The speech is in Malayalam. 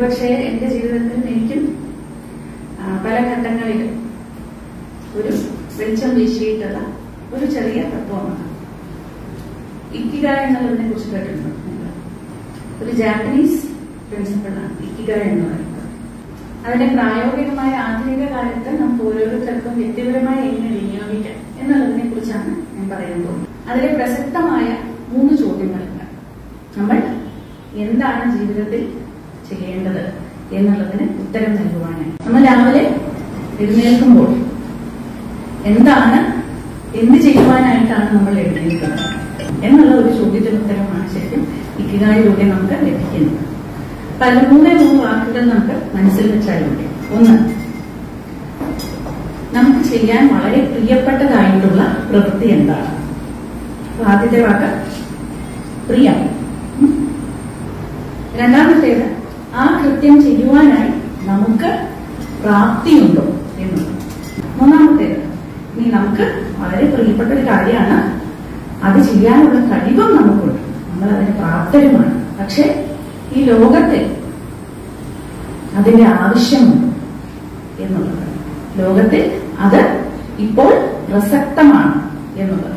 പക്ഷേ എന്റെ ജീവിതത്തിൽ എനിക്കും ആ, പല ഘട്ടങ്ങളിൽ ഒരു വെളിച്ചം വീശിയിട്ടുള്ള ഒരു ചെറിയ തത്വമാണ് ഇക്കിഗ എന്നുള്ളതിനെ കുറിച്ച് കേട്ടിട്ടുണ്ടോ നിങ്ങൾ? ഒരു ജാപ്പനീസ് പ്രിൻസിപ്പിളാണ് ഇക്കിഗ എന്ന് പറയുന്നത് അതിന്റെ പ്രായോഗികമായ ആധുനിക കാലത്ത് നമുക്ക് ഓരോരുത്തർക്കും വ്യക്തിപരമായി എങ്ങനെ വിനിയോഗിക്കാം എന്നുള്ളതിനെ കുറിച്ചാണ് ഞാൻ പറയാൻ പോകുന്നത് അതിലെ പ്രസക്തമായ മൂന്ന് ചോദ്യങ്ങളുണ്ട് നമ്മൾ എന്താണ് ജീവിതത്തിൽ ചെയ്യേണ്ടത് എന്നുള്ളതിന് ഉത്തരം നൽകുവാനായി നമ്മൾ രാവിലെ എഴുന്നേൽക്കുമ്പോൾ എന്താണ് എന്ത് ചെയ്യുവാനായിട്ടാണ് നമ്മൾ എഴുന്നേൽക്കുന്നത് എന്നുള്ള ഒരു ചോദ്യത്തിന് ഉത്തരമാണ് ശരിക്കും ഇക്കിഗായിലൂടെ നമുക്ക് ലഭിക്കുന്നത് പല മൂന്നേ മൂന്ന് വാക്കുകൾ നമുക്ക് മനസ്സിൽ വെച്ചാൽ മതി ഒന്ന് നമുക്ക് ചെയ്യാൻ വളരെ പ്രിയപ്പെട്ടതായിട്ടുള്ള പ്രവൃത്തി എന്താണ് അപ്പൊ ആദ്യത്തെ വാക്ക് പ്രിയം ഉം. രണ്ടാമത്തേത് ആ കൃത്യം ചെയ്യുവാനായി നമുക്ക് പ്രാപ്തിയുണ്ടോ എന്നുള്ളത് മൂന്നാമത്തേത് ഇനി നമുക്ക് വളരെ പ്രിയപ്പെട്ട ഒരു കാര്യമാണ് അത് ചെയ്യാനുള്ള കഴിവും നമുക്കുണ്ട് നമ്മൾ അതിന് പ്രാപ്തരുമാണ് പക്ഷെ ഈ ലോകത്തിൽ അതിന്റെ ആവശ്യമുണ്ട് എന്നുള്ളത് ലോകത്തിൽ അത് ഇപ്പോൾ പ്രസക്തമാണ് എന്നുള്ളത്